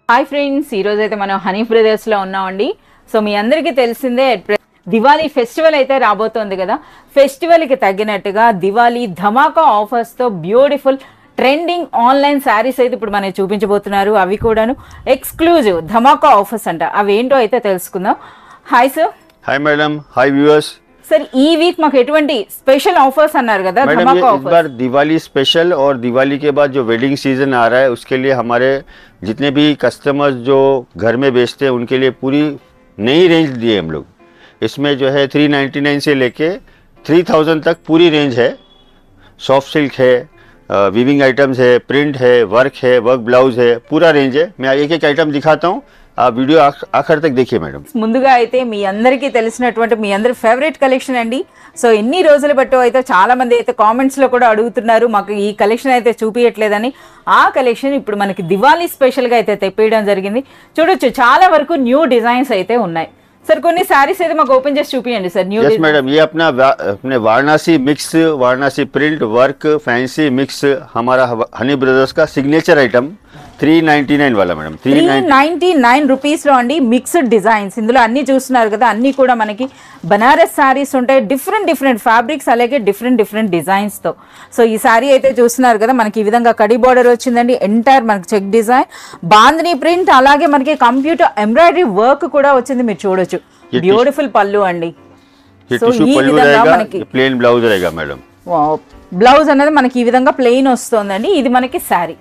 Hi friends ఈ రోజు అయితే మనం హనీ బ్రదర్స్ లో ఉన్నామండి సో మీ అందరికీ తెలిసిందే ప్ర- దివాళీ ఫెస్టివల్ అయితే రాబోతోంది కదా ఫెస్టివల్ కి తగ్గినట్టుగా దివాళీ ధమాకా ఆఫర్స్ తో బ్యూటిఫుల్ ట్రెండింగ్ ఆన్లైన్ శారీస్ అయితే ఇప్పుడు మనకి చూపించబోతున్నారు అవి కూడాను ఎక్స్క్లూజివ్ ధమాకా ఆఫర్స్ అంట అవి ఏంటో అయితే తెలుసుకుందాం hi sir hi madam hi viewers sir ఈ వీక్ మాకు ఎటువంటి స్పెషల్ ఆఫర్స్ అన్నారు కదా मैडम ये ధమాకా इस ఆఫర్స్ बार दिवाली स्पेशल और दिवाली के बाद जो वेडिंग सीजन आ रहा है उसके लिए हमारे जितने भी कस्टमर्स जो घर में बेचते हैं उनके लिए पूरी नई रेंज दी है हम लोग इसमें जो है 399 से लेके 3000 तक पूरी रेंज है सॉफ्ट सिल्क है वीविंग आइटम्स है प्रिंट है वर्क है वर्क ब्लाउज है पूरा रेंज है मैं एक एक आइटम दिखाता हूँ आप वीडियो आख- आखिर तक देखिए मैडम ముందుగా అయితే మీ అందరికీ తెలిసినటువంటి మీ అందరి ఫేవరెట్ కలెక్షన్ అండి సో ఎన్ని రోజులు బట్టో అయితే చాలా మంది అయితే కామెంట్స్ లో కూడా అడుగుతున్నారు మాకు ఈ కలెక్షన్ అయితే చూపించట్లేదని ఆ కలెక్షన్ ఇప్పుడు మనకి దివాళీ స్పెషల్ గా అయితే తెప్పేయడం జరిగింది చూడొచ్చు చాలా వరకు న్యూ డిజైన్స్ అయితే ఉన్నాయి సార్ కొన్ని శారీస్ అయితే మాకు ఓపెన్ చేసి చూపించండి సార్ న్యూ यस मैडम ये अपना वा- अपने Varanasi mix Varanasi print work fancy mix हमारा हव- हनी ब्रदर्स का सिग्नेचर आइटम 399 वाला madam three 399 ninety nine rupees లో అండి మిక్స్డ్ డిజైన్స్ ఇందులో అన్ని చూస్తున్నారు కదా అన్ని కూడా మనకి బనారస్ శారీస్ ఉంటాయి డిఫరెంట్ డిఫరెంట్ ఫ్యాబ్రిక్స్ అలాగే డిఫరెంట్ డిఫరెంట్ డిజైన్స్ తో సో ఈ శారీ అయితే చూస్తున్నారు కదా మనకి ఈ విధంగా కడి బార్డర్ వచ్చిందండి ఎంటైర్ మనకి చెక్ డిజైన్ బాందిని ప్రింట్ అలాగే మనకి కంప్యూటర్ ఎంబ్రాయిడరీ వర్క్ కూడా వచ్చింది మీరు చూడొచ్చు ये బ్యూటిఫుల్ పళ్ళు అండి ये సో टिश्यू ఈ पल्लू విధంగా रहेगा మనకి ये प्लेन ब्लाउज रहेगा मैडम బ్లౌజ్ అనేది మనకి ఈ విధంగా ప్లెయిన్ వస్తుందండి ఇది మనకి శారీ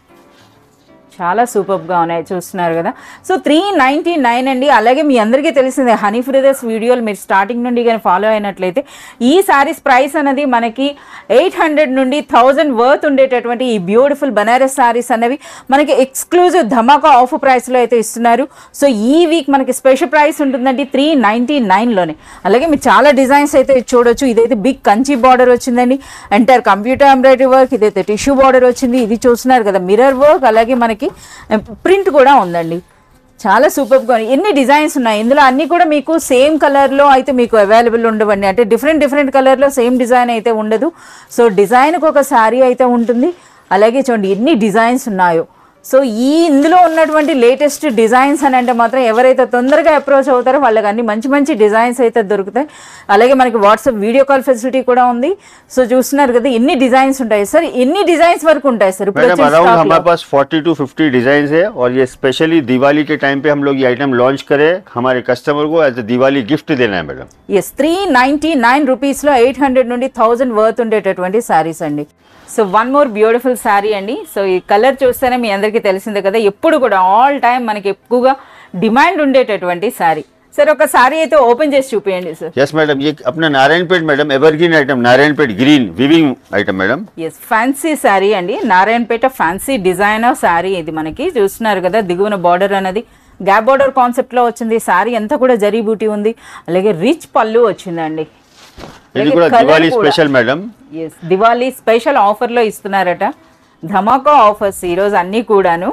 చాలా సూపర్గా ఉన్నాయి చూస్తున్నారు కదా సో త్రీ నైంటీ నైన్ అండి అలాగే మీ అందరికీ తెలిసిందే హనీ ఫ్రిదర్స్ వీడియోలు మీరు స్టార్టింగ్ నుండి కానీ ఫాలో అయినట్లయితే ఈ శారీస్ ప్రైస్ అనేది మనకి ఎయిట్ హండ్రెడ్ నుండి థౌజండ్ వర్త్ ఉండేటటువంటి ఈ బ్యూటిఫుల్ బనారస్ శారీస్ అనేవి మనకి ఎక్స్క్లూజివ్ ధమాకా ఆఫ్ ప్రైస్లో అయితే ఇస్తున్నారు సో ఈ వీక్ మనకి స్పెషల్ ప్రైస్ ఉంటుందండి త్రీ నైంటీ నైన్లోనే అలాగే మీరు చాలా డిజైన్స్ అయితే చూడొచ్చు ఇదైతే బిగ్ కంచి బార్డర్ వచ్చిందండి ఎంటైర్ కంప్యూటర్ ఎంబ్రాయిడరీ వర్క్ ఇదైతే టిష్యూ బార్డర్ వచ్చింది ఇది చూస్తున్నారు కదా మిర్రర్ వర్క్ అలాగే మనకి ప్రింట్ కూడా ఉందండి చాలా సూపర్గా ఉన్నాయి ఎన్ని డిజైన్స్ ఉన్నాయి ఇందులో అన్ని కూడా మీకు సేమ్ కలర్లో అయితే మీకు అవైలబుల్ ఉండవండి అంటే డిఫరెంట్ డిఫరెంట్ కలర్లో సేమ్ డిజైన్ అయితే ఉండదు సో డిజైన్కి ఒక శారీ అయితే ఉంటుంది అలాగే చూడండి ఎన్ని డిజైన్స్ ఉన్నాయో సో ఈ ఇందులో ఉన్నటువంటి లేటెస్ట్ డిజైన్స్ అని అంటే మాత్రం ఎవరైతే తొందరగా అప్రోచ్ అవుతారో వాళ్ళకి అన్ని మంచి మంచి డిజైన్స్ అయితే దొరుకుతాయి అలాగే మనకి వాట్సాప్ వీడియో కాల్ ఫెసిలిటీ కూడా ఉంది సో చూస్తున్నారు కదా ఎన్ని డిజైన్స్ ఉంటాయి సార్ ఎన్ని డిజైన్స్ వరకు ఉంటాయి సార్ ఇప్పుడు मैडम వచ్చే अराउंड stock లో? हमारे पास 40 टू 50 डिजाइन है और ये स्पेशली दिवाली के टाइम पे हम लोग ये आइटम लॉन्च करें हमारे कस्टमर को एज ए दिवाली गिफ्ट देना है madam yes three ninety nine రూపీస్లో ఎయిట్ హండ్రెడ్ నుండి థౌజండ్ వర్త్ ఉండేటటువంటి శారీస్ అండి so one more beautiful sari అండి సో ఈ కలర్ చూస్తేనే మీ అందరికీ తెలిసిందే కదా ఎప్పుడు కూడా ఆల్ టైం మనకి ఎక్కువగా డిమాండ్ ఉండేటటువంటి శారీ సార్ ఒక శారీ అయితే ఓపెన్ చేసి చూపించండి సార్ यस मैडम ये अपना Narayanpet madam evergreen item Narayanpet green weaving item madam yes fancy sari అండి నారాయణపేట ఫ్యాన్సీ డిజైనర్ శారీ ఇది మనకి చూస్తున్నారు కదా దిగువన బార్డర్ అనేది గ్యాప్ బార్డర్ కాన్సెప్ట్ లో వచ్చింది శారీ అంతా కూడా జరీ బూటీ ఉంది అలాగే రిచ్ పళ్ళు వచ్చిందండి ఇది కూడా colour దివాళీ కూడా. Special madam yes Diwali special ఆఫర్లో ఇస్తున్నారట ధమాకా ఆఫర్స్ ఈరోజు అన్నీ కూడాను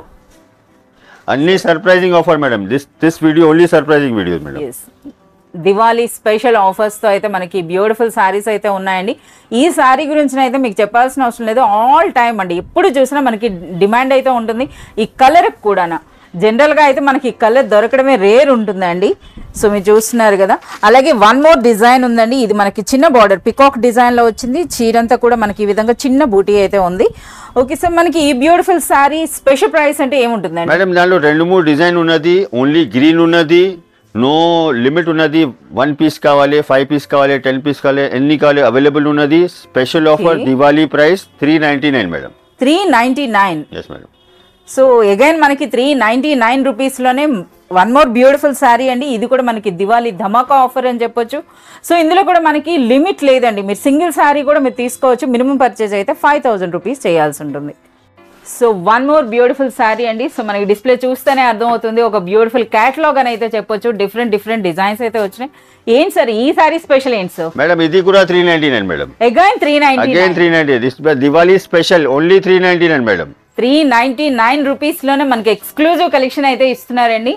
అన్ని surprising offer madam this this video only surprising video madam yes Diwali special ఆఫర్స్తో అయితే మనకి బ్యూటిఫుల్ శారీస్ అయితే ఉన్నాయండి ఈ శారీ గురించి అయితే మీకు చెప్పాల్సిన అవసరం లేదు ఆల్ టైం అండి ఎప్పుడు చూసినా మనకి డిమాండ్ అయితే ఉంటుంది ఈ కలర్ కూడా జనరల్గా అయితే మనకి ఈ కలర్ దొరకడమే రేర్ ఉంటుందండి సో మీరు చూస్తున్నారు కదా అలాగే వన్ మోర్ డిజైన్ ఉందండి ఇది మనకి చిన్న బార్డర్ పికాక్ డిజైన్లో వచ్చింది చీరంతా కూడా మనకి ఈ విధంగా చిన్న బూటీ అయితే ఉంది ఓకే సార్ మనకి ఈ బ్యూటిఫుల్ శారీ స్పెషల్ ప్రైస్ అంటే ఏముంటుందండి మేడం దానిలో రెండు మూడు డిజైన్ ఉన్నది ఓన్లీ గ్రీన్ ఉన్నది నో లిమిట్ ఉన్నది వన్ పీస్ కావాలి ఫైవ్ పీస్ కావాలి టెన్ పీస్ కావాలి ఎన్ని కావాలి అవైలబుల్ ఉన్నది special offer Okay. Diwali price three ninety nine madam three ninety nine yes madam so again మనకి త్రీ నైంటీ నైన్ రూపీస్లోనే వన్ మోర్ బ్యూటిఫుల్ శారీ అండి ఇది కూడా మనకి దివాళీ ధమాకా ఆఫర్ అని చెప్పొచ్చు సో ఇందులో కూడా మనకి లిమిట్ లేదండి మీరు సింగిల్ శారీ కూడా మీరు తీసుకోవచ్చు మినిమం పర్చేజ్ అయితే ఫైవ్ థౌజండ్ రూపీస్ చేయాల్సి ఉంటుంది so one more beautiful sari అండి సో మనకి డిస్ప్లే చూస్తేనే అర్థమవుతుంది ఒక బ్యూటిఫుల్ క్యాటలాగ్ అని అయితే చెప్పొచ్చు డిఫరెంట్ డిఫరెంట్ డిజైన్స్ అయితే వచ్చినాయి ఏంటి సార్ ఈ శారీ స్పెషల్ ఏంటి సార్ మేడం ఇది కూడా three ninety nine madam again three ninety again three ninety this Diwali special only three ninety nine madam three ninety nine రూపీస్లోనే మనకి ఎక్స్క్లూజివ్ కలెక్షన్ అయితే ఇస్తున్నారండి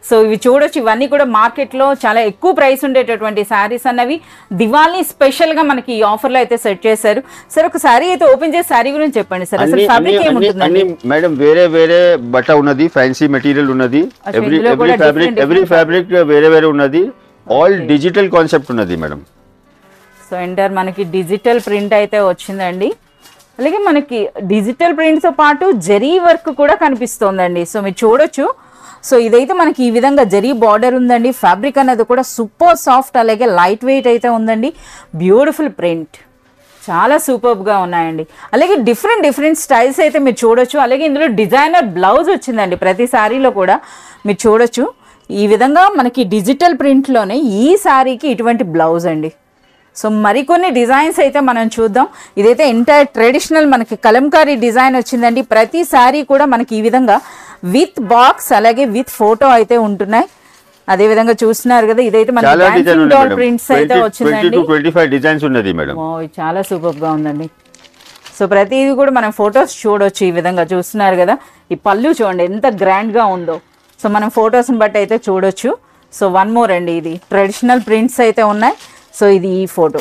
సో ఇవి చూడొచ్చు ఇవన్నీ కూడా మార్కెట్లో చాలా ఎక్కువ ప్రైస్ ఉండేటటువంటి శారీస్ అన్నవి దివాళీ స్పెషల్ గా మనకి ఈ ఆఫర్ లో అయితే సెట్ చేశారు సార్ ఒక శారీ అయితే ఓపెన్ చేసి శారీ గురించి చెప్పండి సార్ అసలు అన్ని అన్ని ఫ్యాబ్రిక్ అన్ని ఏముంటుందండి అన్ని మేడం వేరే వేరే బట్ట ఉన్నది ఫ్యాన్సీ మెటీరియల్ ఉన్నది అచ్చా, ఎవ్రీ ఇందులో ఎవ్రీ కూడా fabric different every different fabric వేరే వేరే ఉన్నది ఆల్ డిజిటల్ కాన్సెప్ట్ ఉన్నది మేడం సో ఎంటర్ మనకి డిజిటల్ ప్రింట్ అయితే వచ్చిందండి అలాగే మనకి డిజిటల్ ప్రింట్తో పాటు జరీ వర్క్ కూడా కనిపిస్తోందండి సో మీరు చూడొచ్చు సో ఇదైతే మనకి ఈ విధంగా జరీ బార్డర్ ఉందండి ఫ్యాబ్రిక్ అనేది కూడా సూపర్ సాఫ్ట్ అలాగే లైట్ వెయిట్ అయితే ఉందండి బ్యూటిఫుల్ ప్రింట్ చాలా సూపర్గా ఉన్నాయండి అలాగే డిఫరెంట్ డిఫరెంట్ స్టైల్స్ అయితే మీరు చూడొచ్చు అలాగే ఇందులో డిజైనర్ బ్లౌజ్ వచ్చిందండి ప్రతి శారీలో కూడా మీరు చూడొచ్చు ఈ విధంగా మనకి డిజిటల్ ప్రింట్లోనే ఈ శారీకి ఇటువంటి బ్లౌజ్ అండి సో మరికొన్ని డిజైన్స్ అయితే మనం చూద్దాం ఇదైతే ఎంటైర్ ట్రెడిషనల్ మనకి కలంకారీ డిజైన్ వచ్చిందండి ప్రతి శారీ కూడా మనకి ఈ విధంగా విత్ బాక్స్ అలాగే విత్ ఫోటో అయితే ఉంటున్నాయి అదే విధంగా చూస్తున్నారు కదా ఇదైతే మనకి చాలా డిజైన్ dancing ఉన్నాయి doll మేడం prints అయితే ట్వంటీ వచ్చిందండి టు ట్వంటీ ఫైవ్ డిజైన్స్ ఉన్నది మేడం వావ్, ఇది చాలా సూపర్ గా ఉందండి సో ప్రతిదీ కూడా మనం ఫొటోస్ చూడొచ్చు ఈ విధంగా చూస్తున్నారు కదా ఈ పళ్ళు చూడండి ఎంత గ్రాండ్ గా ఉందో సో మనం ఫొటోస్ని బట్టి అయితే చూడొచ్చు సో వన్ మోర్ అండి ఇది ట్రెడిషనల్ ప్రింట్స్ అయితే ఉన్నాయి సో ఇది ఈ ఫోటో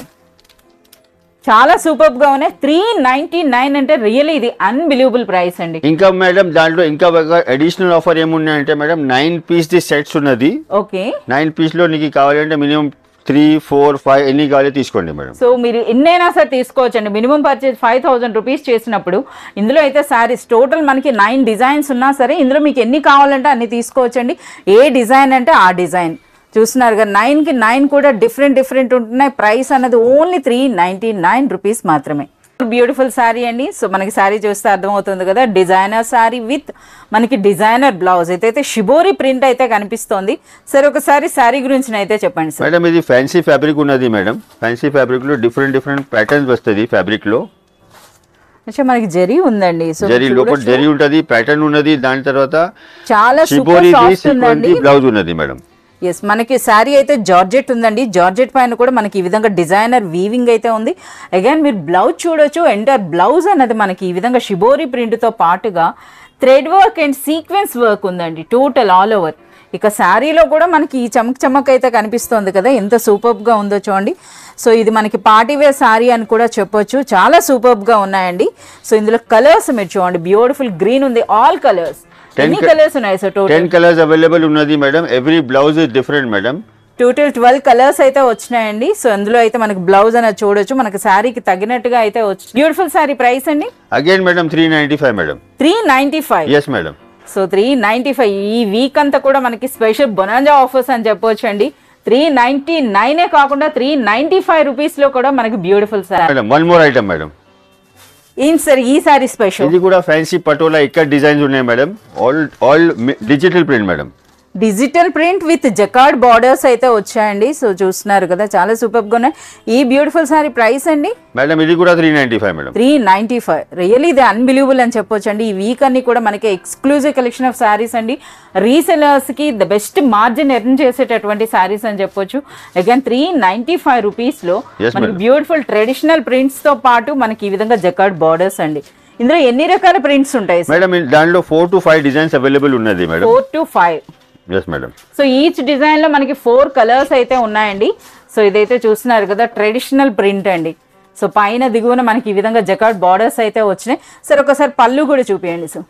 చాలా సూపర్ గా ఉన్నాయి త్రీ నైన్టీ నైన్ అంటే రియల్లీ ఇది అన్బిలీవబుల్ ప్రైస్ అండి ఇంకా మేడం దాంట్లో ఇంకా అడిషనల్ ఆఫర్ ఏమున్నాయంటే madam nine piece the sets ఉన్నది ఓకే నైన్ పీస్ లో నీకు కావాలంటే మినిమం త్రీ ఫోర్ ఫైవ్ ఎన్ని కావాలి తీసుకోండి మేడం సో మీరు ఎన్నైనా సరే తీసుకోవచ్చండి minimum purchase five thousand rupees చేసినప్పుడు ఇందులో అయితే శారీస్ టోటల్ మనకి నైన్ డిజైన్స్ ఉన్నా సరే ఇందులో మీకు ఎన్ని కావాలంటే అన్ని తీసుకోవచ్చండి ఏ డిజైన్ అంటే ఆ డిజైన్ చూస్తున్నారు కదా నైన్కి నైన్ కూడా డిఫరెంట్ డిఫరెంట్ ఉంటున్నాయి ప్రైస్ అన్నది only three ninety nine rupees మాత్రమే బ్యూటిఫుల్ శారీ అండి సో మనకి శారీ చూస్తే అర్థమవుతుంది కదా డిజైనర్ శారీ విత్ మనకి డిజైనర్ బ్లౌజ్ అయితే షిబోరి ప్రింట్ అయితే కనిపిస్తోంది సరే ఒకసారి శారీ గురించి అయితే చెప్పండి సార్ మేడం ఇది ఫ్యాన్సీ ఫ్యాబ్రిక్ ఉన్నది మేడం ఫ్యాన్సీ ఫ్యాబ్రిక్ లో డిఫరెంట్ డిఫరెంట్ ప్యాటర్న్స్ వస్తుంది ఫ్యాబ్రిక్ లో అంటే మనకి జరీ ఉందండి సో జరీ లోపల జరీ ఉంటది ప్యాటర్న్ ఉన్నది దాని తర్వాత చాలా సూపర్ షిబోరి సాఫ్ట్ ఉందండి బ్లౌజ్ ఉన్నది మేడం ఎస్ మనకి శారీ అయితే జార్జెట్ ఉందండి జార్జెట్ పైన కూడా మనకి ఈ విధంగా డిజైనర్ వీవింగ్ అయితే ఉంది అగైన్ మీరు బ్లౌజ్ చూడొచ్చు ఎంటర్ బ్లౌజ్ అన్నది మనకి ఈ విధంగా షిబోరి ప్రింట్తో పాటుగా thread work and sequence work ఉందండి టోటల్ ఆల్ ఓవర్ ఇక శారీలో కూడా మనకి ఈ చమక్ చమక్ అయితే కనిపిస్తోంది కదా ఎంత సూపర్గా ఉందో చూడండి సో ఇది మనకి పార్టీ వేర్ శారీ అని కూడా చెప్పొచ్చు చాలా సూపర్గా ఉన్నాయండి సో ఇందులో కలర్స్ మీరు చూడండి బ్యూటిఫుల్ గ్రీన్ ఉంది ఆల్ కలర్స్ Ten ఎన్ని co- కలర్స్ ఉన్నాయి sir total ten colours available ఉన్నది madam every blouse is different madam total twelve colours అయితే వచ్చినాయండి సో అందులో అయితే మనకి బ్లౌజ్ అనేది చూడొచ్చు మనకి శారీకి తగినట్టుగా అయితే వచ్చి బ్యూటిఫుల్ శారీ ప్రైస్ అండి again madam three ninety five madam three ninety five yes madam so three ninety five ఈ వీక్ అంతా కూడా మనకి స్పెషల్ బొనాంజా ఆఫర్స్ అని చెప్పొచ్చు అండి త్రీ నైంటీ నైనే కాకుండా త్రీ నైంటీ ఫైవ్ రూపీస్లో కూడా మనకి beautiful sari madam one more item madam ఏం సార్ ఈ శారీ స్పెషల్ ఇది కూడా ఫ్యాన్సీ పటోలా ఇక్కడ డిజైన్స్ ఉన్నాయి madam all all digital print madam digital print with jacquard borders అయితే వచ్చాయండి సో చూస్తున్నారు కదా చాలా సూపర్గా ఉన్నాయి ఈ బ్యూటిఫుల్ శారీ ప్రైస్ అండి మేడం ఇది కూడా three ninety five madam three ninety five really ఇది అన్బిలీవబుల్ అని చెప్పొచ్చు అండి ఈ వీక్ అన్ని కూడా మనకి ఎక్స్క్లూజివ్ కలెక్షన్ ఆఫ్ శారీస్ అండి రీసెలర్స్కి ద బెస్ట్ మార్జిన్ ఎర్న్ చేసేటటువంటి శారీస్ అని చెప్పొచ్చు అగైన్ త్రీ నైంటీ ఫైవ్ రూపీస్లో Yes, మనకి madam. బ్యూటిఫుల్ ట్రెడిషనల్ ప్రింట్స్తో పాటు మనకి ఈ విధంగా జకార్డ్ బార్డర్స్ అండి ఇందులో ఎన్ని రకాల ప్రింట్స్ ఉంటాయి మేడం ఇ- దాంట్లో four to five designs available ఉన్నది madam four to five yes madam so each డిజైన్లో మనకి ఫోర్ కలర్స్ అయితే ఉన్నాయండి సో ఇదైతే చూస్తున్నారు కదా ట్రెడిషనల్ ప్రింట్ అండి సో పైన దిగువన మనకి ఈ విధంగా జకాట్ బార్డర్స్ అయితే వచ్చినాయి సరే ఒకసారి పళ్ళు కూడా చూపించండి సో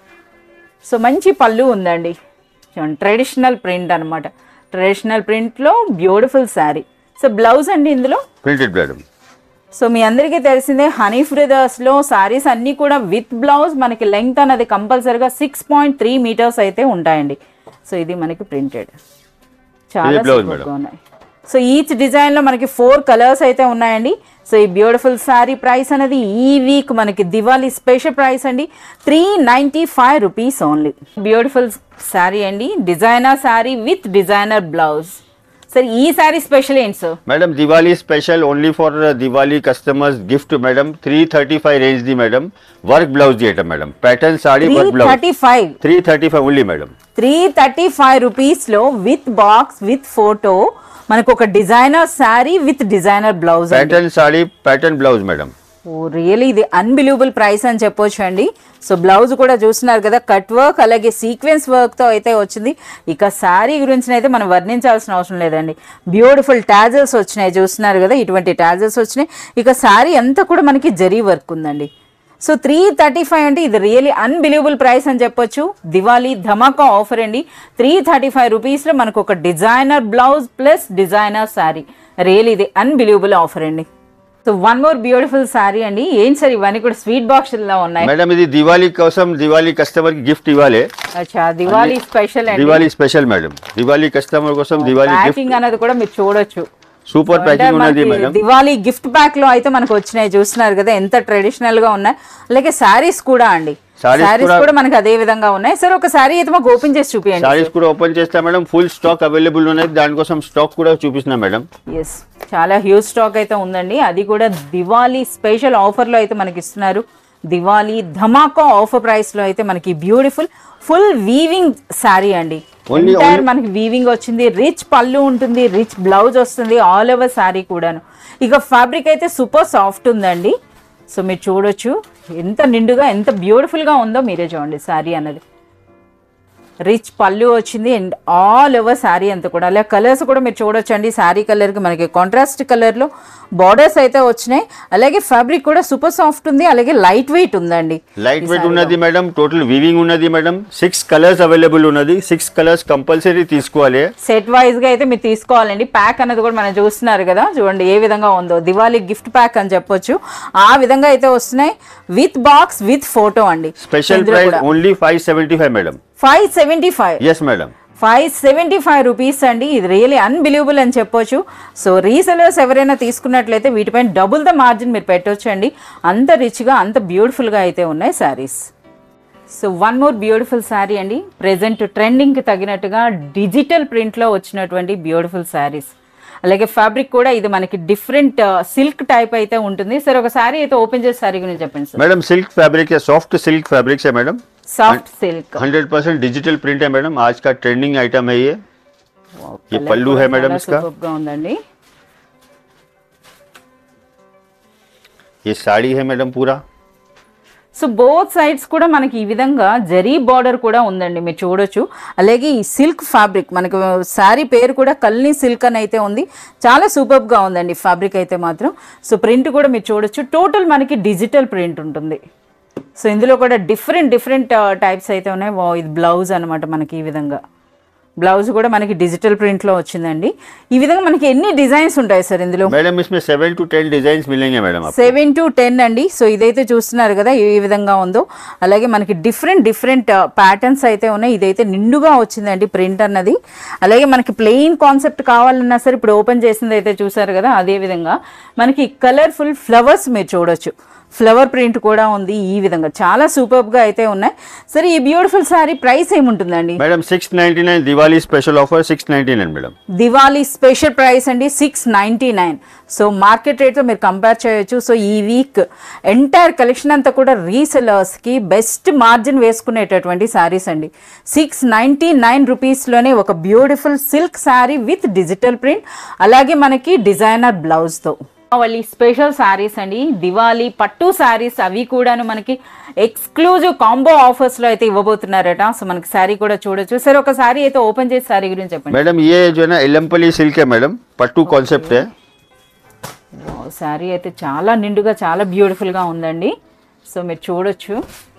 సో మంచి పళ్ళు ఉందండి చూడండి ట్రెడిషనల్ ప్రింట్ అనమాట ట్రెడిషనల్ ప్రింట్లో బ్యూటిఫుల్ శారీ సో బ్లౌజ్ అండి ఇందులో ప్రింటెడ్ మేడం సో మీ అందరికీ తెలిసిందే హనీ ఫ్రిదర్స్లో శారీస్ అన్నీ కూడా విత్ బ్లౌజ్ మనకి లెంగ్త్ అనేది కంపల్సరీగా సిక్స్ పాయింట్ త్రీ మీటర్స్ అయితే ఉంటాయండి సో ఇది మనకి ప్రింటెడ్ చాలా ఇది blouse, సూపర్గా ఉన్నాయి సో ఈచ్ డిజైన్లో మనకి ఫోర్ కలర్స్ అయితే ఉన్నాయండి సో ఈ బ్యూటిఫుల్ శారీ ప్రైస్ అనేది ఈ వీక్ మనకి దివాళీ స్పెషల్ ప్రైస్ అండి three ninety five rupees only beautiful sari అండి designer sari with designer blouse sir ఈ శారీ స్పెషల్ ఏంటి sir madam Diwali special only for Diwali customers gift madam three thirty five range the madam work blouse the item madam pattern sari three work blouse thirty five three thirty five only madam three thirty five రూపీస్లో with box with photo మనకు ఒక designer sari with designer blouse అండి pattern sari pattern blouse madam oh really ఇది unbelievable price అని చెప్పొచ్చు అండి so blouse కూడా చూస్తున్నారు కదా కట్ వర్క్ అలాగే సీక్వెన్స్ వర్క్తో అయితే వచ్చింది ఇక శారీ గురించి అయితే మనం వర్ణించాల్సిన అవసరం లేదండి బ్యూటిఫుల్ టాజల్స్ వచ్చినాయి చూస్తున్నారు కదా ఇటువంటి టాజల్స్ వచ్చినాయి ఇక శారీ అంతా కూడా మనకి జరీ వర్క్ ఉందండి సో త్రీ థర్టీ ఫైవ్ అంటే ఇది రియలీ అన్బిలీవబుల్ ప్రైస్ అని చెప్పొచ్చు దివాళీ ధమాకా ఆఫర్ అండి త్రీ థర్టీ ఫైవ్ రూపీస్లో మనకు ఒక designer blouse plus designer sari really ఇది అన్బిలీవబుల్ ఆఫర్ అండి so one more beautiful sari అండి ఏం సార్ ఇవన్నీ కూడా స్వీట్ బాక్స్లో ఉన్నాయి మేడం ఇది దివాళీ కోసం దివాళీ కస్టమర్ కి గిఫ్ట్ ఇవ్వాలి అచ్చా దివాళీ స్పెషల్ అండి Diwali special madam Diwali customer కోసం దివాళీ గిఫ్ట్ ప్యాకింగ్ అనేది కూడా మీరు చూడొచ్చు సూపర్ అంటే ప్యాకింగ్ ఉన్నది మనకి మేడం దివాళీ గిఫ్ట్ ప్యాక్ లో అయితే మనకు వచ్చినాయి చూస్తున్నారు కదా ఎంత ట్రెడిషనల్ గా ఉన్నాయి అలాగే శారీస్ కూడా అండి Sarees శారీస్ కూడా- కూడా మనకి అదే విధంగా ఉన్నాయి సార్ ఒక శారీ అయితే మాకు ఓపెన్ చేసి చూపించండి సారీస్ కూడా ఓపెన్ చేస్తే మేడం ఫుల్ స్టాక్ అవైలబుల్ ఉన్నాయి దానికోసం స్టాక్ కూడా చూపిస్తున్నా మేడం ఎస్ చాలా హ్యూజ్ స్టాక్ అయితే ఉందండి అది కూడా దివాళీ స్పెషల్ ఆఫర్లో అయితే మనకి ఇస్తున్నారు దివాళీ ధమాకా ఆఫర్ ప్రైస్ లో అయితే మనకి బ్యూటిఫుల్ ఫుల్ వీవింగ్ శారీ అండి Only- Entire మనకి వీవింగ్ వచ్చింది రిచ్ పళ్ళు ఉంటుంది రిచ్ బ్లౌజ్ వస్తుంది ఆల్ ఓవర్ శారీ కూడాను ఇక ఫ్యాబ్రిక్ అయితే సూపర్ సాఫ్ట్ ఉందండి సో మీరు చూడొచ్చు ఎంత నిండుగా ఎంత బ్యూటిఫుల్గా ఉందో మీరే చూడండి శారీ అన్నది రిచ్ పళ్ళు వచ్చింది అండ్ ఆల్ ఓవర్ శారీ అంతా కూడా అలా కలర్స్ కూడా మీరు చూడొచ్చు అండి శారీ కలర్కి మనకి కాంట్రాస్ట్ కలర్లో బార్డర్స్ అయితే వచ్చినాయి అలాగే ఫ్యాబ్రిక్ కూడా సూపర్ సాఫ్ట్ ఉంది అలాగే లైట్ వెయిట్ ఉందండి లైట్ వెయిట్ ఉన్నది మేడం టోటల్ వీవింగ్ ఉన్నది మేడం సిక్స్ కలర్స్ అవైలబుల్ ఉన్నది సిక్స్ కలర్స్ కంపల్సరీ తీసుకోవాలి సెట్ వైజ్ గా అయితే మీరు తీసుకోవాలండి ప్యాక్ అనేది కూడా మనం చూస్తున్నారు కదా చూడండి ఏ విధంగా ఉందో దివాళీ గిఫ్ట్ ప్యాక్ అని చెప్పొచ్చు ఆ విధంగా అయితే వస్తున్నాయి విత్ బాక్స్ విత్ ఫోటో అండి special price only five seventy five madam five seventy five yes madam five seventy five rupees అండి ఇది రియలీ అన్బిలీవబుల్ అని చెప్పొచ్చు సో రీసెలర్స్ ఎవరైనా తీసుకున్నట్లయితే వీటిపైన డబుల్ ద మార్జిన్ మీరు పెట్టొచ్చు అండి అంత రిచ్గా అంత బ్యూటిఫుల్గా అయితే ఉన్నాయి saris so one more beautiful sari అండి ప్రెసెంట్ ట్రెండింగ్కి తగినట్టుగా డిజిటల్ ప్రింట్లో వచ్చినటువంటి బ్యూటిఫుల్ శారీస్ అలాగే ఫ్యాబ్రిక్ కూడా ఇది మనకి డిఫరెంట్ సిల్క్ టైప్ అయితే ఉంటుంది సరే ఒక శారీ అయితే ఓపెన్ చేసి శారీ గురించి చెప్పండి సార్ मैडम सिल्क फैब्रिक है सॉफ्ट सिल्क फैब्रिक है madam soft silk hundred percent digital print है मैडम आज का ट्रेंडिंग आइटम है ये ये पल्लू है मैडम इसका గా ఉందండి ये साड़ी है मैडम पूरा సో బోత్ సైడ్స్ కూడా మనకి ఈ విధంగా జరీ బార్డర్ కూడా ఉందండి మీరు చూడొచ్చు అలాగే ఈ సిల్క్ ఫ్యాబ్రిక్ మనకి శారీ పేరు కూడా కల్ని సిల్క్ అని అయితే ఉంది చాలా సూపర్గా ఉందండి ఫ్యాబ్రిక్ అయితే మాత్రం సో ప్రింట్ కూడా మీరు చూడొచ్చు టోటల్ మనకి డిజిటల్ ప్రింట్ ఉంటుంది సో ఇందులో కూడా డిఫరెంట్ డిఫరెంట్ టైప్స్ అయితే ఉన్నాయి వా ఇది బ్లౌజ్ అనమాట మనకి ఈ విధంగా బ్లౌజ్ కూడా మనకి డిజిటల్ ప్రింట్లో వచ్చిందండి ఈ విధంగా మనకి ఎన్ని డిజైన్స్ ఉంటాయి సార్ ఇందులో मैडम इसमें सेवन टू टेन डिजाइन मिलेंगे मैडम आपको సెవెన్ టు టెన్ అండి సో ఇదైతే చూస్తున్నారు కదా ఏ విధంగా ఉందో అలాగే మనకి డిఫరెంట్ డిఫరెంట్ ప్యాటర్న్స్ అయితే ఉన్నాయి ఇదైతే నిండుగా వచ్చిందండి ప్రింట్ అన్నది అలాగే మనకి ప్లెయిన్ కాన్సెప్ట్ కావాలన్నా సరే ఇప్పుడు ఓపెన్ చేసింది అయితే చూసారు కదా అదే విధంగా మనకి కలర్ఫుల్ ఫ్లవర్స్ మీరు చూడొచ్చు ఫ్లవర్ ప్రింట్ కూడా ఉంది ఈ విధంగా చాలా సూపర్గా అయితే ఉన్నాయి సరే ఈ బ్యూటిఫుల్ సారీ ప్రైస్ ఏముంటుందండి madam six ninety nine Diwali special offer six ninety nine madam Diwali special price అండి six ninety nine so market రేట్తో మీరు కంపేర్ చేయొచ్చు సో ఈ వీక్ ఎంటైర్ కలెక్షన్ అంతా కూడా రీసెలర్స్కి బెస్ట్ మార్జిన్ వేసుకునేటటువంటి శారీస్ అండి సిక్స్ నైంటీ నైన్ రూపీస్లోనే ఒక beautiful silk sari with digital print అలాగే మనకి డిజైనర్ బ్లౌజ్తో వాళ్ళ స్పెషల్ శారీస్ అండి దివాళీ పట్టు శారీస్ అవి కూడాను మనకి ఎక్స్క్లూజివ్ కాంబో ఆఫర్స్లో అయితే ఇవ్వబోతున్నారట సో మనకి శారీ కూడా చూడొచ్చు సరే ఒక శారీ అయితే ఓపెన్ చేసి శారీ గురించి చెప్పండి मैडम ये जो है ना एलम्पली सिल्क है मैडम पट्टू कॉन्सेप्ट है శారీ అయితే చాలా నిండుగా చాలా బ్యూటిఫుల్గా ఉందండి సో మీరు చూడొచ్చు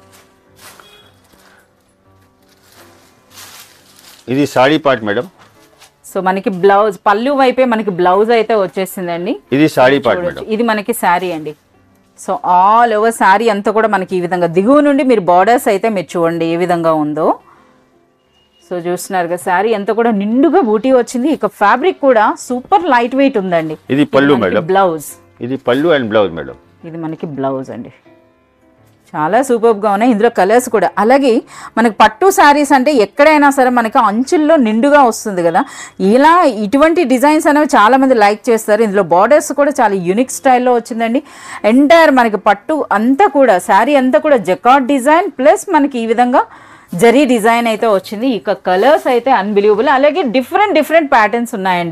ఇది సాడీ పార్ట్ మేడం సో మనకి బ్లౌజ్ పళ్ళు వైపే మనకి బ్లౌజ్ అయితే వచ్చేసిందండి ఇది సాడీ పార్ట్ చూడొచ్చు మేడం ఇది మనకి శారీ అండి సో ఆల్ ఓవర్ శారీ అంతా కూడా మనకి ఈ విధంగా దిగువ నుండి మీరు బార్డర్స్ అయితే మీరు చూడండి ఏ విధంగా ఉందో సో చూస్తున్నారు కదా శారీ అంతా కూడా నిండుగా బూటీ వచ్చింది ఇక ఫ్యాబ్రిక్ కూడా సూపర్ లైట్ వెయిట్ ఉందండి ఇది పళ్ళు మేడం బ్లౌజ్ ఇది పళ్ళు అండ్ బ్లౌజ్ మేడం ఇది మనకి బ్లౌజ్ అండి చాలా సూపర్గా ఉన్నాయి ఇందులో కలర్స్ కూడా అలాగే మనకి పట్టు శారీస్ అంటే ఎక్కడైనా సరే మనకి అంచుల్లో నిండుగా వస్తుంది కదా ఇలా ఇటువంటి డిజైన్స్ అనేవి చాలామంది లైక్ చేస్తారు ఇందులో బార్డర్స్ కూడా చాలా యూనిక్ స్టైల్లో వచ్చిందండి ఎంటైర్ మనకి పట్టు అంతా కూడా శారీ అంతా కూడా జకాట్ డిజైన్ ప్లస్ మనకి ఈ విధంగా జరీ డిజైన్ అయితే వచ్చింది ఇక కలర్స్ అయితే అన్బిలీవబుల్ అలాగే డిఫరెంట్ డిఫరెంట్ ప్యాటర్న్స్ ఉన్నాయండి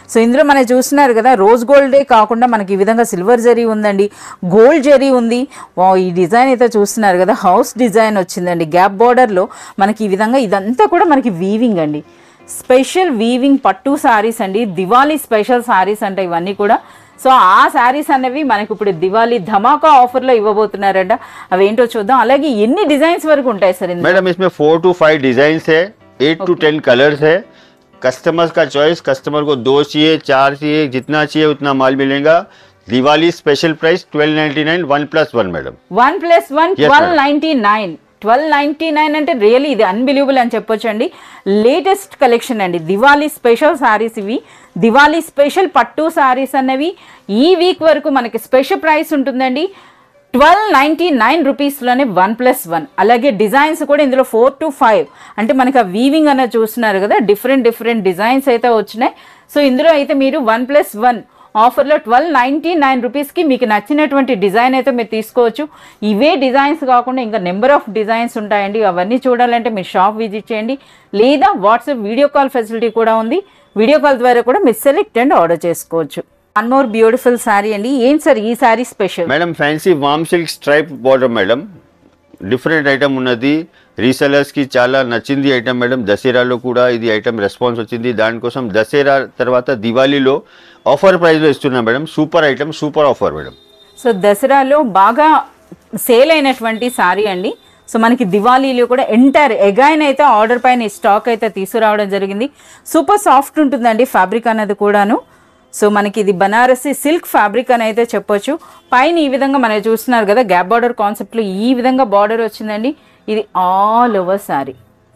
సో ఇందులో మనం చూస్తున్నారు కదా రోజ్ గోల్డే కాకుండా మనకి ఈ విధంగా సిల్వర్ జరీ ఉందండి గోల్డ్ జరీ ఉంది వా, ఈ డిజైన్ అయితే చూస్తున్నారు కదా హౌస్ డిజైన్ వచ్చిందండి గ్యాప్ బార్డర్లో మనకి ఈ విధంగా ఇదంతా కూడా మనకి వీవింగ్ అండి స్పెషల్ వీవింగ్ పట్టు సారీస్ అండి దివాళీ స్పెషల్ సారీస్ అంటే ఇవన్నీ కూడా సో ఆ శారీస్ అనేవి మనకి ఇప్పుడు దివాళీ ధమాకా ఆఫర్లో ఇవ్వబోతున్నారంట అవి ఏంటో చూద్దాం అలాగే ఎన్ని డిజైన్స్ వరకు ఉంటాయి సార్ ఇందులో मैडम इसमें फोर टू फाइव डिजाइन है एट टू टेन कलर्स है कस्टमर का चॉइस कस्टमर को दो चाहिए चार चाहिए जितना चाहिए उतना माल मिलेगा Diwali special price twelve ninety nine one plus one madam one plus one Yes, twelve madam. Ninety nine twelve ninety nine అంటే రియల్లీ ఇది అన్బిలీవబుల్ అని చెప్పొచ్చు అండి లేటెస్ట్ కలెక్షన్ అండి దివాళీ స్పెషల్ సారీస్ ఇవి దివాళీ స్పెషల్ పట్టు సారీస్ అన్నవి ఈ వీక్ వరకు మనకి స్పెషల్ ప్రైస్ ఉంటుందండి ట్వెల్వ్ నైంటీ నైన్ రూపీస్లోనే వన్ ప్లస్ వన్ అలాగే డిజైన్స్ కూడా ఇందులో ఫోర్ టు ఫైవ్ అంటే మనకి ఆ వీవింగ్ అన్న చూస్తున్నారు కదా డిఫరెంట్ డిఫరెంట్ డిజైన్స్ అయితే వచ్చినాయి సో ఇందులో అయితే మీరు వన్ ప్లస్ వన్ ఆఫర్లో ట్వెల్వ్ నైంటీ నైన్ రూపీస్కి మీకు నచ్చినటువంటి డిజైన్ అయితే మీరు తీసుకోవచ్చు ఇవే డిజైన్స్ కాకుండా ఇంకా నెంబర్ ఆఫ్ డిజైన్స్ ఉంటాయండి అవన్నీ చూడాలంటే మీరు షాప్ విజిట్ చేయండి లేదా వాట్సాప్ వీడియో కాల్ ఫెసిలిటీ కూడా ఉంది వీడియో కాల్ ద్వారా కూడా మీరు సెలెక్ట్ అండ్ ఆర్డర్ చేసుకోవచ్చు వన్ మోర్ బ్యూటిఫుల్ శారీ అండి ఏం సార్ ఈ sari special madam fancy warm silk stripe border madam different item ఉన్నది రీసెలర్స్కి చాలా నచ్చింది ఐటమ్ మేడం దసరాలో కూడా ఇది ఐటమ్ రెస్పాన్స్ వచ్చింది దానికోసం దసరా తర్వాత దివాళీలో ఆఫర్ ప్రైస్లో ఇస్తున్నాం madam super item super offer madam so దసరాలో బాగా సేల్ అయినటువంటి శారీ అండి సో మనకి దివాళీలో కూడా ఎంటైర్ ఎగైన్ అయితే ఆర్డర్ పైన ఈ స్టాక్ అయితే తీసుకురావడం జరిగింది సూపర్ సాఫ్ట్ ఉంటుందండి ఫ్యాబ్రిక్ అనేది కూడాను సో మనకి ఇది బనారసి సిల్క్ ఫ్యాబ్రిక్ అని అయితే చెప్పొచ్చు పైన ఈ విధంగా మనం చూస్తున్నారు కదా గ్యాప్ బార్డర్ కాన్సెప్ట్లో ఈ విధంగా బార్డర్ వచ్చిందండి ఇది ఆల్ ఓవర్ శారీ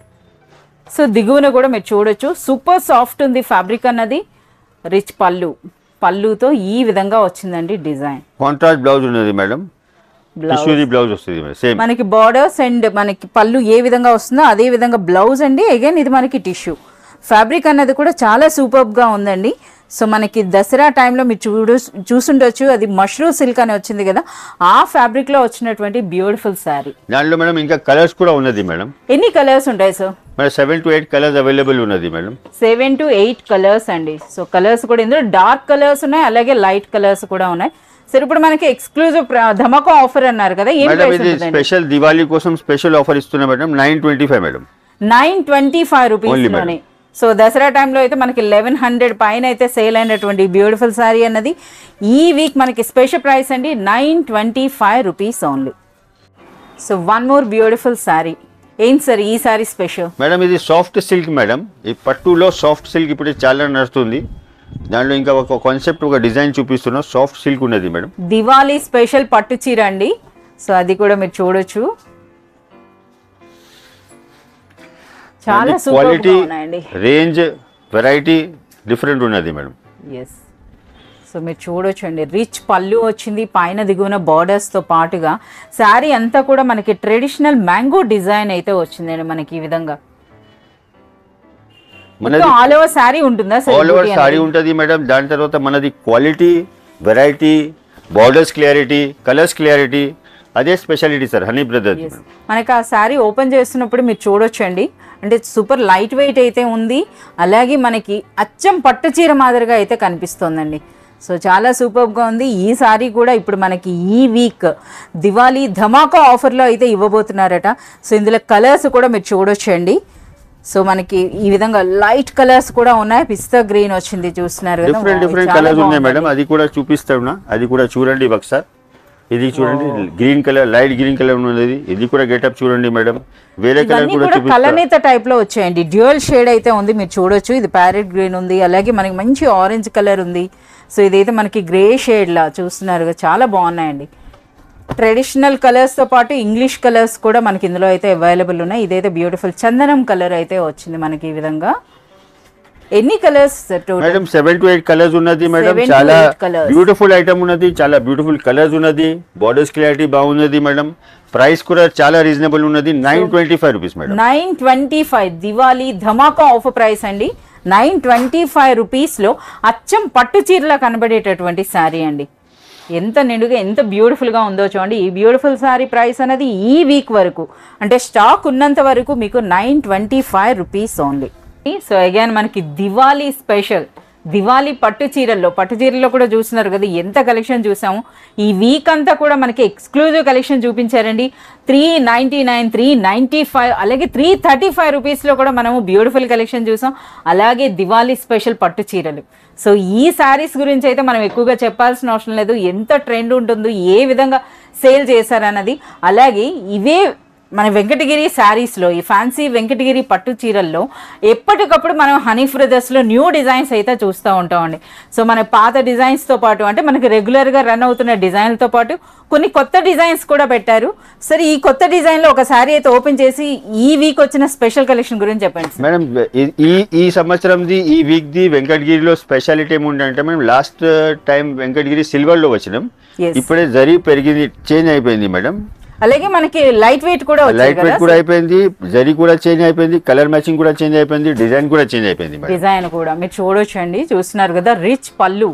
సో దిగువన కూడా మీరు చూడొచ్చు సూపర్ సాఫ్ట్ ఉంది ఫ్యాబ్రిక్ అన్నది రిచ్ పళ్ళు పళ్ళుతో ఈ విధంగా వచ్చిందండి డిజైన్ కాంట్రాస్ట్ బ్లౌజ్ ఉన్నది మేడం బ్లౌజ్ టిష్యూరీ బ్లౌజ్ వస్తుంది మేడం సేమ్ మనకి బార్డర్స్ అండ్ మనకి పళ్ళు ఏ విధంగా వస్తుందో అదే విధంగా బ్లౌజ్ అండి అగైన్ ఇది మనకి టిష్యూ ఫ్యాబ్రిక్ అన్నది కూడా చాలా సూపర్గా ఉందండి సో మనకి దసరా టైంలో మీరు చూడు చూసుండొచ్చు అది మష్రూమ్ సిల్క్ అని వచ్చింది కదా ఆ ఫ్యాబ్రిక్లో వచ్చినటువంటి బ్యూటిఫుల్ శారీ దాంట్లో మేడం ఇంకా కలర్స్ కూడా ఉన్నది మేడం ఎన్ని కలర్స్ ఉంటాయి sir madam seven to eight colours available ఉన్నది madam seven to eight colours అండి సో కలర్స్ కూడా ఇందులో డార్క్ కలర్స్ ఉన్నాయి అలాగే లైట్ కలర్స్ కూడా ఉన్నాయి సరే ఇప్పుడు మనకి ఎక్స్క్లూజివ్ ధమాకా ఆఫర్ అన్నారు కదా ఏం మేడం ప్రైస్ ఇది ఉంటుందండి స్పెషల్ దివాళీ కోసం స్పెషల్ ఆఫర్ ఇస్తున్నా madam nine twenty five madam nine twenty five rupees Only, లోనే సో దసరా టైంలో అయితే మనకి లెవెన్ హండ్రెడ్ పైన అయితే సేల్ అయినటువంటి బ్యూటిఫుల్ శారీ అన్నది ఈ వీక్ మనకి స్పెషల్ ప్రైస్ అండి nine twenty five rupees only so one more beautiful sari ఏం సార్ ఈ శారీ స్పెషల్ మేడం ఇది సాఫ్ట్ సిల్క్ మేడం ఈ పట్టులో సాఫ్ట్ సిల్క్ ఇప్పుడు చాలా నడుస్తుంది దాంట్లో ఇంకా ఒక కాన్సెప్ట్ ఒక డిజైన్ చూపిస్తున్నా సాఫ్ట్ సిల్క్ ఉన్నది మేడం దివాళీ స్పెషల్ పట్టు చీర అండి సో అది కూడా మీరు చూడొచ్చు చాలా సూపర్ క్వాలిటీ ఉన్నాయండి రేంజ్ వెరైటీ డిఫరెంట్ ఉన్నది మేడం ఎస్ సో మీరు చూడొచ్చు అండి రిచ్ పళ్ళు వచ్చింది పైన దిగువన బార్డర్స్తో పాటుగా శారీ అంతా కూడా మనకి ట్రెడిషనల్ మ్యాంగో డిజైన్ అయితే వచ్చిందండి మనకి ఈ విధంగా మనది ఆల్ ఓవర్ శారీ ఉంటుందా సార్ ఆల్ ఓవర్ సారీ ఉంటుంది మేడం దాని తర్వాత మనది quality variety borders clarity colours clarity అదే స్పెషాలిటీ సార్ హనీ బ్రదర్ మనకి ఆ శారీ ఓపెన్ చేస్తున్నప్పుడు మీరు చూడొచ్చండి అంటే సూపర్ లైట్ వెయిట్ అయితే ఉంది అలాగే మనకి అచ్చం పట్టు చీర మాదిరిగా అయితే కనిపిస్తోందండి సో చాలా సూపర్గా ఉంది ఈ సారీ కూడా ఇప్పుడు మనకి ఈ వీక్ దివాళీ ధమాకా ఆఫర్లో అయితే ఇవ్వబోతున్నారట సో ఇందులో కలర్స్ కూడా మీరు చూడొచ్చండి సో మనకి ఈ విధంగా లైట్ కలర్స్ కూడా ఉన్నాయి పిస్తా గ్రీన్ వచ్చింది చూస్తున్నారు కదా డిఫరెంట్ Wow, డిఫరెంట్ చాలా కలర్స్ ఉన్నాయి బాగుందండి. మేడం అది కూడా చూపిస్తాను అది కూడా చూడండి ఒకసారి ఇది చూడండి green colour light green colour ఉన్నది ఇది కూడా గెటప్ చూడండి మేడం వేరే కలర్ ఇవన్నీ కూడా కూడా చూపిస్తాను కలనేత టైప్ లో వచ్చాయండి డ్యూయల్ షేడ్ అయితే ఉంది మీరు చూడొచ్చు ఇది ప్యారెట్ గ్రీన్ ఉంది అలాగే మనకి మంచి ఆరెంజ్ కలర్ ఉంది సో ఇదైతే మనకి గ్రే షేడ్ లా చూస్తున్నారు కదా, చాలా బాగున్నాయండి ట్రెడిషనల్ కలర్స్ తో పాటు ఇంగ్లీష్ కలర్స్ కూడా మనకి ఇందులో అయితే అవైలబుల్ ఉన్నాయి ఇదైతే బ్యూటిఫుల్ చందనం కలర్ అయితే వచ్చింది మనకి ఈ విధంగా ఎన్ని colours total madam seven to eight colours ఉన్నది మేడం Seven to చాలా eight colours. బ్యూటిఫుల్ ఐటమ్ ఉన్నది చాలా బ్యూటిఫుల్ కలర్స్ ఉన్నది బార్డర్స్ క్లారిటీ బాగున్నది మేడం ప్రైస్ కూడా చాలా రీజనబుల్ ఉన్నది nine twenty five rupees madam nine twenty five Diwali ధమాకా ఆఫర్ ప్రైస్ అండి నైన్ ట్వంటీ ఫైవ్ రూపీస్లో అచ్చం పట్టు చీరలా కనబడేటటువంటి శారీ అండి ఎంత నిండుగా ఎంత బ్యూటిఫుల్గా ఉందో చూడండి ఈ బ్యూటిఫుల్ శారీ ప్రైస్ అనేది ఈ వీక్ వరకు అంటే స్టాక్ ఉన్నంత వరకు మీకు nine twenty five rupees only so again మనకి దివాళీ స్పెషల్ దివాళీ పట్టు చీరల్లో పట్టు చీరల్లో కూడా చూస్తున్నారు కదా ఎంత కలెక్షన్ చూసాము ఈ వీక్ అంతా కూడా మనకి ఎక్స్క్లూజివ్ కలెక్షన్ చూపించారండి three ninety nine three ninety five అలాగే త్రీ థర్టీ ఫైవ్ రూపీస్లో కూడా మనము బ్యూటిఫుల్ కలెక్షన్ చూసాం అలాగే దివాళీ స్పెషల్ పట్టు చీరలు సో ఈ శారీస్ గురించి అయితే మనం ఎక్కువగా చెప్పాల్సిన అవసరం లేదు ఎంత ట్రెండ్ ఉంటుందో ఏ విధంగా సేల్ చేశారన్నది అలాగే ఇవే మన వెంకటగిరి శారీస్లో ఈ ఫ్యాన్సీ వెంకటగిరి పట్టు చీరల్లో ఎప్పటికప్పుడు మనం హనీ బ్రదర్స్లో న్యూ డిజైన్స్ అయితే చూస్తూ ఉంటామండి సో మన పాత డిజైన్స్తో పాటు అంటే మనకి రెగ్యులర్గా రన్ అవుతున్న డిజైన్లతో పాటు కొన్ని కొత్త డిజైన్స్ కూడా పెట్టారు సరే ఈ కొత్త డిజైన్లో ఒక శారీ అయితే ఓపెన్ చేసి ఈ వీక్ వచ్చిన స్పెషల్ కలెక్షన్ గురించి చెప్పండి సార్ మేడం ఈ- ఈ ఈ సంవత్సరంది ఈ వీక్ ది వెంకటగిరిలో స్పెషాలిటీ ఏముందంటే మేడం లాస్ట్ టైం వెంకటగిరి సిల్వర్లో వచ్చినాం Yes. ఇప్పుడే జరీ పెరిగింది చేంజ్ అయిపోయింది మేడం అలాగే మనకి లైట్ వెయిట్ కూడా వచ్చాయి లైట్ కదా వెయిట్ కూడా అయిపోయింది జరీ కూడా చేంజ్ అయిపోయింది కలర్ మ్యాచింగ్ కూడా చేంజ్ అయిపోయింది డిజైన్ కూడా చేంజ్ అయిపోయింది మేడం డిజైన్ కూడా మీరు చూడొచ్చండి చూస్తున్నారు కదా రిచ్ పళ్ళు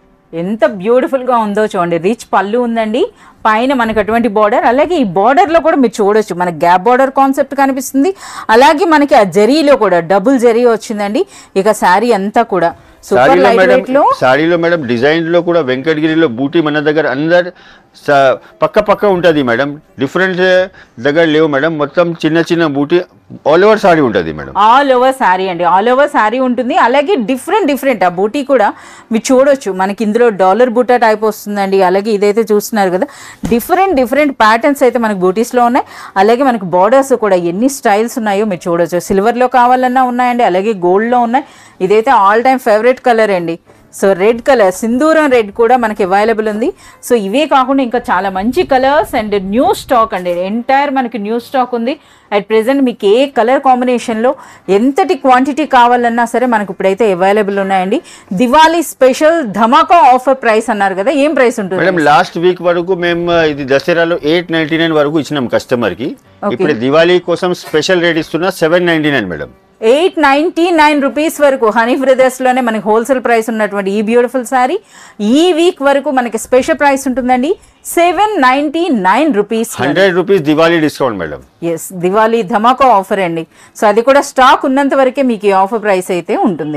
ఎంత బ్యూటిఫుల్ గా ఉందో చూడండి రిచ్ పళ్ళు ఉందండి పైన మనకు అటువంటి బార్డర్ అలాగే ఈ border లో కూడా మీరు చూడొచ్చు మనకి గ్యాప్ బార్డర్ కాన్సెప్ట్ కనిపిస్తుంది అలాగే మనకి ఆ జరీలో కూడా డబుల్ జరీ వచ్చిందండి ఇక శారీ అంతా కూడా సూపర్ సారీలో లైట్ మేడం వెయిట్ లో సారీలో మేడం డిజైన్ లో కూడా వెంకటగిరిలో బూటీ మన దగ్గర అందరు స- పక్క పక్క ఉంటుంది మేడం డిఫరెంట్ దగ్గర లేవు మేడం మొత్తం చిన్న చిన్న బూటీ ఆల్ ఓవర్ సారీ ఉంటుంది మేడం ఆల్ ఓవర్ శారీ అండి ఆల్ ఓవర్ శారీ ఉంటుంది అలాగే డిఫరెంట్ డిఫరెంట్ ఆ బూటీ కూడా మీరు చూడొచ్చు మనకి ఇందులో డాలర్ బూటా టైప్ వస్తుందండి అలాగే ఇదైతే చూస్తున్నారు కదా డిఫరెంట్ డిఫరెంట్ ప్యాటర్న్స్ అయితే మనకి బూటీస్లో ఉన్నాయి అలాగే మనకి బార్డర్స్ కూడా ఎన్ని స్టైల్స్ ఉన్నాయో మీరు చూడొచ్చు సిల్వర్లో కావాలన్నా ఉన్నాయండి అలాగే గోల్డ్లో ఉన్నాయి ఇదైతే ఆల్ టైమ్ ఫేవరెట్ కలర్ అండి సో రెడ్ కలర్ సింధూరం రెడ్ కూడా మనకి అవైలబుల్ ఉంది సో ఇవే కాకుండా ఇంకా చాలా మంచి కలర్స్ అండ్ న్యూ స్టాక్ అండి ఎంటైర్ మనకి న్యూ స్టాక్ ఉంది అట్ ప్రెసెంట్ మీకు ఏ కలర్ కాంబినేషన్లో ఎంతటి క్వాంటిటీ కావాలన్నా సరే మనకు ఇప్పుడైతే అవైలబుల్ ఉన్నాయండి దివాళీ స్పెషల్ ధమాకా ఆఫర్ ప్రైస్ అన్నారు కదా ఏం ప్రైస్ ఉంటుంది మేడం లాస్ట్ వీక్ వరకు మేము ఇది దసరాలో ఎయిట్ నైన్టీ నైన్ వరకు ఇచ్చినాం కస్టమర్ కి ఇప్పుడు దివాళీ కోసం స్పెషల్ రేట్ ఇస్తున్నా seven ninety nine madam eight ninety nine rupees వరకు హనీ బ్రదర్స్లోనే మనకి హోల్సేల్ ప్రైస్ ఉన్నటువంటి ఈ బ్యూటిఫుల్ శారీ ఈ వీక్ వరకు మనకి స్పెషల్ ప్రైస్ ఉంటుందండి seven ninety nine rupees hundred rupees Diwali discount madam yes Diwali ధమాకా ఆఫర్ అండి సో అది కూడా స్టాక్ ఉన్నంత వరకే మీకు ఈ ఆఫర్ ప్రైస్ అయితే ఉంటుంది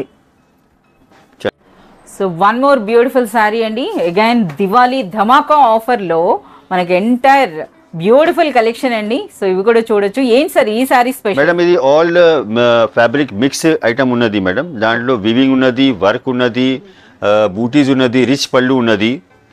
చ- so one more beautiful sari అండి అగైన్ దివాళీ ధమాకా ఆఫర్లో మనకి ఎంటైర్ బ్యూటిఫుల్ కలెక్షన్ అండి సో ఇవి కూడా చూడొచ్చు ఏం సార్ ఈ శారీ స్పెషల్ మేడం ఇది ఆల్ ఫ్యాబ్రిక్ మిక్స్ ఐటమ్ ఉన్నది మేడం దాంట్లో వివింగ్ ఉన్నది వర్క్ ఉన్నది బూటీస్ ఉన్నది రిచ్ పళ్ళు ఉన్నది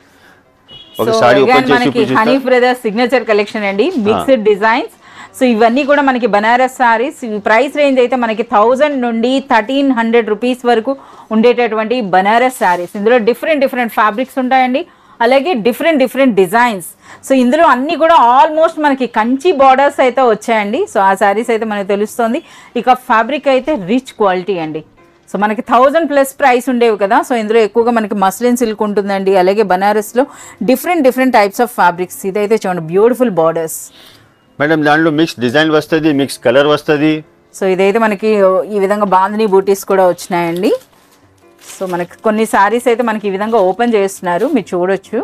ఒక సో సారీ again ఓపెన్ చేసి మనకి చూపిస్తా హనీ బ్రదర్స్ సిగ్నేచర్ కలెక్షన్ అండి మిక్స్డ్ డిజైన్స్ సో ఇవన్నీ కూడా మనకి బనారస్ సారీస్ ఈ ప్రైస్ రేంజ్ అయితే మనకి థౌజండ్ నుండి థర్టీన్ హండ్రెడ్ రూపీస్ వరకు ఉండేటటువంటి బనారస్ సారీస్ ఇందులో డిఫరెంట్ డిఫరెంట్ ఫ్యాబ్రిక్స్ ఉంటాయండి అలాగే డిఫరెంట్ డిఫరెంట్ డిజైన్స్ సో ఇందులో అన్ని కూడా ఆల్మోస్ట్ మనకి కంచి బార్డర్స్ అయితే వచ్చాయండి సో ఆ శారీస్ అయితే మనకు తెలుస్తుంది ఇక ఫ్యాబ్రిక్ అయితే రిచ్ క్వాలిటీ అండి సో మనకి థౌజండ్ ప్లస్ ప్రైస్ ఉండేవి కదా సో ఇందులో ఎక్కువగా మనకి మస్లిన్ సిల్క్ ఉంటుందండి అలాగే బనారస్లో different different types of fabrics ఇదైతే చూడండి బ్యూటిఫుల్ బార్డర్స్ మేడం దాంట్లో మిక్స్ డిజైన్ వస్తుంది మిక్స్ కలర్ వస్తుంది సో ఇదైతే మనకి ఈ విధంగా బాందిని బూటీస్ కూడా వచ్చినాయండి సో మనకి కొన్ని శారీస్ అయితే మనకి ఈ విధంగా ఓపెన్ చేస్తున్నారు మీరు చూడొచ్చు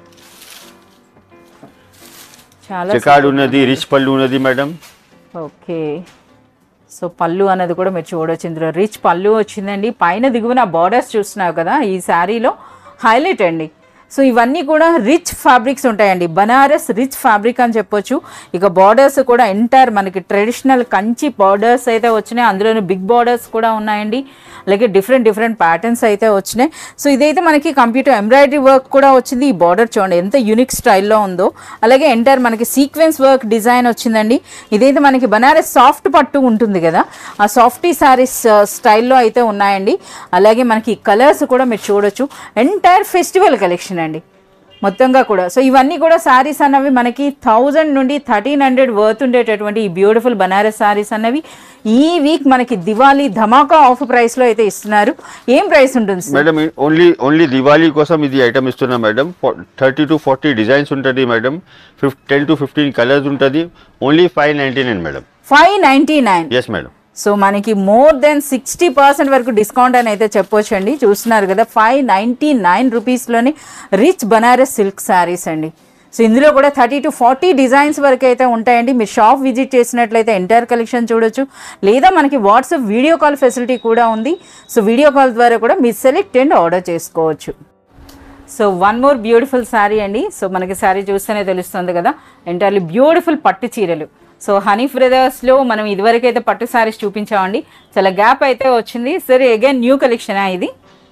చాలా చెకాడ్ ఉన్నది రిచ్ పళ్ళు ఉన్నది మేడం ఓకే సో పళ్ళు అన్నది కూడా మీరు చూడొచ్చు ఇందులో రిచ్ పళ్ళు వచ్చిందండి పైన దిగువన బార్డర్స్ చూస్తున్నావు కదా ఈ శారీలో హైలైట్ అండి సో ఇవన్నీ కూడా రిచ్ ఫ్యాబ్రిక్స్ ఉంటాయండి బనారస్ రిచ్ ఫ్యాబ్రిక్ అని చెప్పొచ్చు ఇక బార్డర్స్ కూడా ఎంటైర్ మనకి ట్రెడిషనల్ కంచి బార్డర్స్ అయితే వచ్చినాయి అందులోనే బిగ్ బార్డర్స్ కూడా ఉన్నాయండి అలాగే డిఫరెంట్ డిఫరెంట్ ప్యాటర్న్స్ అయితే వచ్చినాయి సో ఇదైతే మనకి కంప్యూటర్ ఎంబ్రాయిడరీ వర్క్ కూడా వచ్చింది ఈ బార్డర్ చూడండి ఎంత యూనిక్ స్టైల్లో ఉందో అలాగే ఎంటైర్ మనకి సీక్వెన్స్ వర్క్ డిజైన్ వచ్చిందండి ఇదైతే మనకి బనారస్ సాఫ్ట్ పట్టు ఉంటుంది కదా ఆ సాఫ్టీ శారీస్ స్టైల్లో అయితే ఉన్నాయండి అలాగే మనకి కలర్స్ కూడా మీరు చూడొచ్చు ఎంటైర్ ఫెస్టివల్ కలెక్షన్ అండి మొత్తంగా కూడా సో ఇవన్నీ కూడా శారీస్ అన్నవి మనకి థౌజండ్ నుండి థర్టీన్ హండ్రెడ్ వర్త్ ఉండేటటువంటి ఈ బ్యూటిఫుల్ బనారస్ శారీస్ అన్నవి ఈ వీక్ మనకి దివాళీ ధమాకా ఆఫ్ ప్రైస్లో అయితే ఇస్తున్నారు ఏం ప్రైస్ ఉంటుంది sir madam only only Diwali కోసం ఇది ఐటమ్ ఇస్తున్నా madam thirty to forty designs ఉంటుంది మేడం ఫిఫ్ టెన్ టు ఫిఫ్టీన్ కలర్స్ ఉంటుంది only five ninety nine madam five ninety nine yes madam so మనకి మోర్ దెన్ సిక్స్టీ పర్సెంట్ వరకు discount అని అయితే చెప్పొచ్చు అండి చూస్తున్నారు కదా ఫైవ్ నైంటీ నైన్ రూపీస్లోనే రిచ్ బనారస్ సిల్క్ శారీస్ అండి సో ఇందులో కూడా థర్టీ టు ఫార్టీ డిజైన్స్ వరకు అయితే ఉంటాయండి మీరు షాప్ విజిట్ చేసినట్లయితే ఎంటైర్ కలెక్షన్ చూడొచ్చు లేదా మనకి వాట్సాప్ వీడియో కాల్ ఫెసిలిటీ కూడా ఉంది సో వీడియో కాల్ ద్వారా కూడా మీరు సెలెక్ట్ అండ్ ఆర్డర్ చేసుకోవచ్చు so one more beautiful sari అండి సో మనకి శారీ చూస్తేనే తెలుస్తుంది కదా ఎంటైర్లీ బ్యూటిఫుల్ పట్టు చీరలు సో హనీ బ్రదర్స్లో మనం ఇదివరకైతే పట్టు శారీస్ చూపించామండి చాలా గ్యాప్ అయితే వచ్చింది సరే అగైన్ న్యూ కలెక్షనా ఇది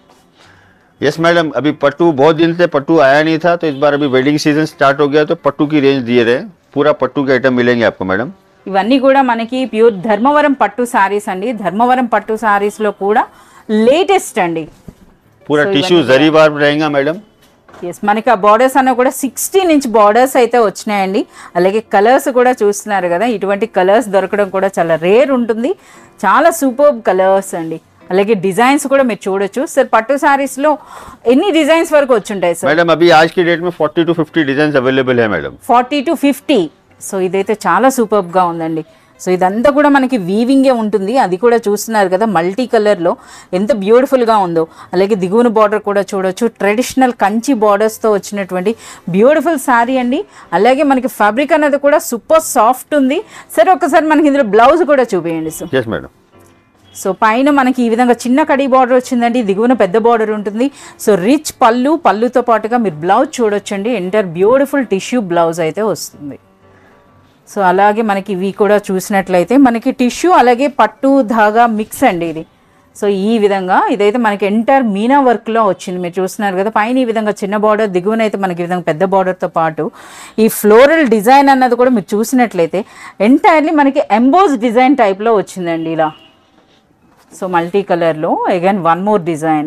यस मैडम अभी पट्टू बहुत दिन से पट्टू आया नहीं था तो इस बार अभी वेडिंग सीजन स्टार्ट हो गया तो पट्टू की रेंज दिए रहे पूरा पट्टू के आइटम मिलेंगे आपको मैडम ఇవన్నీ కూడా మనకి ప్యూర్ ధర్మవరం పట్టు శారీస్ అండి ధర్మవరం పట్టు శారీస్లో కూడా లేటెస్ట్ అండి पूरा So, टिश्यू इवन- जरी बार रहेगा मैडम ఎస్ మనకి ఆ బార్డర్స్ అన్న కూడా సిక్స్టీన్ ఇంచ్ బార్డర్స్ అయితే వచ్చినాయండి అలాగే కలర్స్ కూడా చూస్తున్నారు కదా ఇటువంటి కలర్స్ దొరకడం కూడా చాలా రేర్ ఉంటుంది చాలా సూపర్ కలర్స్ అండి అలాగే డిజైన్స్ కూడా మీరు చూడొచ్చు సార్ పట్టు శారీస్లో ఎన్ని డిజైన్స్ వరకు వచ్చుంటాయి సార్ मैडम अभी आज की डेट में 40 टू 50 डिजाइन अवेलेबल है madam forty to fifty so ఇదైతే చాలా సూపర్గా ఉందండి సో ఇదంతా కూడా మనకి వీవింగే ఉంటుంది అది కూడా చూస్తున్నారు కదా మల్టీ కలర్లో ఎంత బ్యూటిఫుల్గా ఉందో అలాగే దిగువన బార్డర్ కూడా చూడొచ్చు ట్రెడిషనల్ కంచి బార్డర్స్తో వచ్చినటువంటి బ్యూటిఫుల్ శారీ అండి అలాగే మనకి ఫ్యాబ్రిక్ అనేది కూడా సూపర్ సాఫ్ట్ ఉంది సరే ఒకసారి మనకి ఇందులో బ్లౌజ్ కూడా చూపించండి సో यस मैडम సో పైన మనకి ఈ విధంగా చిన్న కడి బార్డర్ వచ్చిందండి దిగువన పెద్ద బార్డర్ ఉంటుంది సో రిచ్ పళ్ళు పళ్ళుతో పాటుగా మీరు బ్లౌజ్ చూడొచ్చండి ఎంటర్ బ్యూటిఫుల్ టిష్యూ బ్లౌజ్ అయితే వస్తుంది సో అలాగే మనకి ఇవి కూడా చూసినట్లయితే మనకి టిష్యూ అలాగే పట్టు ధాగా మిక్స్ అండి ఇది సో ఈ విధంగా ఇదైతే మనకి ఎంటర్ మీనా వర్క్లో వచ్చింది మీరు చూస్తున్నారు కదా పైన ఈ విధంగా చిన్న బార్డర్ దిగువన అయితే మనకి ఈ విధంగా పెద్ద బార్డర్తో పాటు ఈ ఫ్లోరల్ డిజైన్ అన్నది కూడా మీరు చూసినట్లయితే ఎంటైర్లీ మనకి ఎంబోజ్ డిజైన్ టైప్లో వచ్చిందండి ఇలా సో మల్టీ కలర్లో again one more design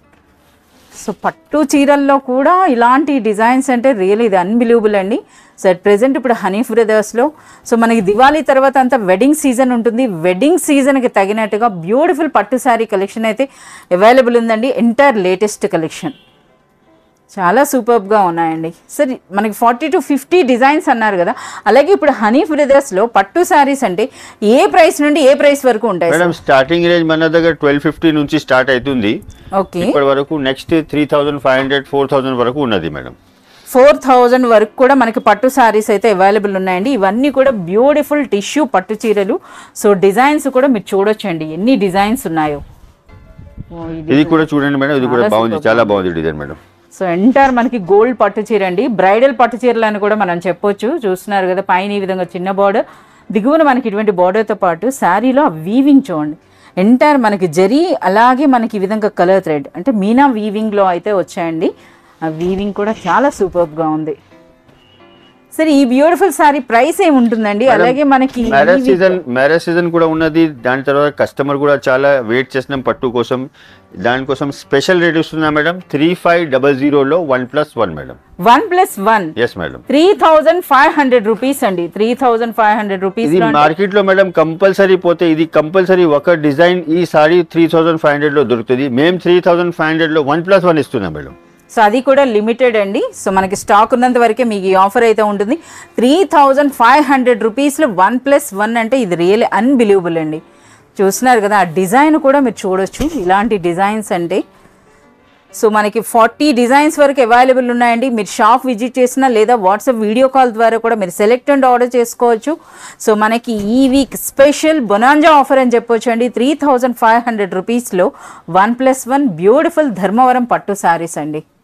so పట్టు చీరల్లో కూడా ఇలాంటి డిజైన్స్ అంటే రియల్ ఇది అన్బిలీవబుల్ అండి సో అట్ ప్రెసెంట్ ఇప్పుడు హనీ బ్రదర్స్లో సో మనకి దివాళీ తర్వాత అంతా వెడ్డింగ్ సీజన్ ఉంటుంది వెడ్డింగ్ సీజన్కి తగినట్టుగా బ్యూటిఫుల్ పట్టు శారీ కలెక్షన్ అయితే అవైలబుల్ ఉందండి ఎంటైర్ లేటెస్ట్ కలెక్షన్ చాలా సూపర్గా ఉన్నాయండి సరే మనకి ఫార్టీ టు ఫిఫ్టీ డిజైన్స్ అన్నారు కదా అలాగే ఇప్పుడు హనీ బ్రదర్స్లో పట్టు శారీస్ అంటే ఏ ప్రైస్ నుండి ఏ ప్రైస్ వరకు ఉంటాయి మేడం స్టార్టింగ్ రేంజ్ మన దగ్గర ట్వెల్వ్ ఫిఫ్టీ నుంచి స్టార్ట్ అవుతుంది ఓకే ఇప్పటి వరకు next three thousand five hundred four thousand వరకు ఉన్నది మేడం ఫోర్ థౌజండ్ వరకు కూడా మనకి పట్టు శారీస్ అయితే అవైలబుల్ ఉన్నాయండి ఇవన్నీ కూడా బ్యూటిఫుల్ టిష్యూ పట్టు చీరలు సో డిజైన్స్ కూడా మీరు చూడొచ్చండి ఎన్ని డిజైన్స్ ఉన్నాయో ఓ, ఇది ఇది కూడా చూడండి మేడం ఇది కూడా చాలా బాగుంది superb చాలా బాగుంది డిజైన్ మేడం సో ఎంటైర్ మనకి గోల్డ్ పట్టు చీర అండి బ్రైడల్ పట్టు చీరలు అని కూడా మనం చెప్పొచ్చు చూస్తున్నారు కదా పైన ఈ విధంగా చిన్న బార్డర్ దిగువన మనకి ఇటువంటి బార్డర్తో పాటు శారీలో వీవింగ్ చూడండి ఎంటైర్ మనకి జరీ అలాగే మనకి ఈ విధంగా కలర్ థ్రెడ్ అంటే మీనా వీవింగ్లో అయితే వచ్చాయండి ఆ వీవింగ్ కూడా చాలా సూపర్గా ఉంది సరే ఈ బ్యూటిఫుల్ సారీ ప్రైస్ ఏముంటుందండి అలాగే మనకి మ్యారేజ్ సీజన్ మ్యారేజ్ సీజన్ కూడా ఉన్నది దాని తర్వాత కస్టమర్ కూడా చాలా వెయిట్ చేస్తున్నాం పట్టు కోసం దానికోసం స్పెషల్ రేట్ ఇస్తున్నా మేడం త్రీ ఫైవ్ డబల్ జీరోలో one plus one madam one plus one yes madam three thousand five hundred rupees అండి three thousand five hundred rupees ఇది మార్కెట్ లో మేడం కంపల్సరీ పోతే ఇది కంపల్సరీ ఒక డిజైన్ ఈ sari three thousand five hundred లో దొరుకుతుంది మేము త్రీ థౌసండ్ ఫైవ్ హండ్రెడ్ లో వన్ ప్లస్ వన్ ఇస్తున్నాం మేడం సో అది కూడా లిమిటెడ్ అండి సో మనకి స్టాక్ ఉన్నంత వరకే మీకు ఈ ఆఫర్ అయితే ఉంటుంది త్రీ థౌజండ్ ఫైవ్ హండ్రెడ్ రూపీస్లో వన్ ప్లస్ వన్ అంటే ఇది రియల్ అన్బిలీవబుల్ అండి చూస్తున్నారు కదా ఆ డిజైన్ కూడా మీరు చూడొచ్చు ఇలాంటి డిజైన్స్ అంటే సో మనకి ఫార్టీ డిజైన్స్ వరకు అవైలబుల్ ఉన్నాయండి మీరు షాప్ విజిట్ చేసినా లేదా వాట్సాప్ వీడియో కాల్ ద్వారా కూడా మీరు సెలెక్ట్ అండ్ ఆర్డర్ చేసుకోవచ్చు సో మనకి ఈ వీక్ స్పెషల్ బొనాంజా ఆఫర్ అని చెప్పొచ్చు అండి త్రీ థౌజండ్ ఫైవ్ హండ్రెడ్ రూపీస్లో one plus one beautiful Dharmavaram పట్టు శారీస్ అండి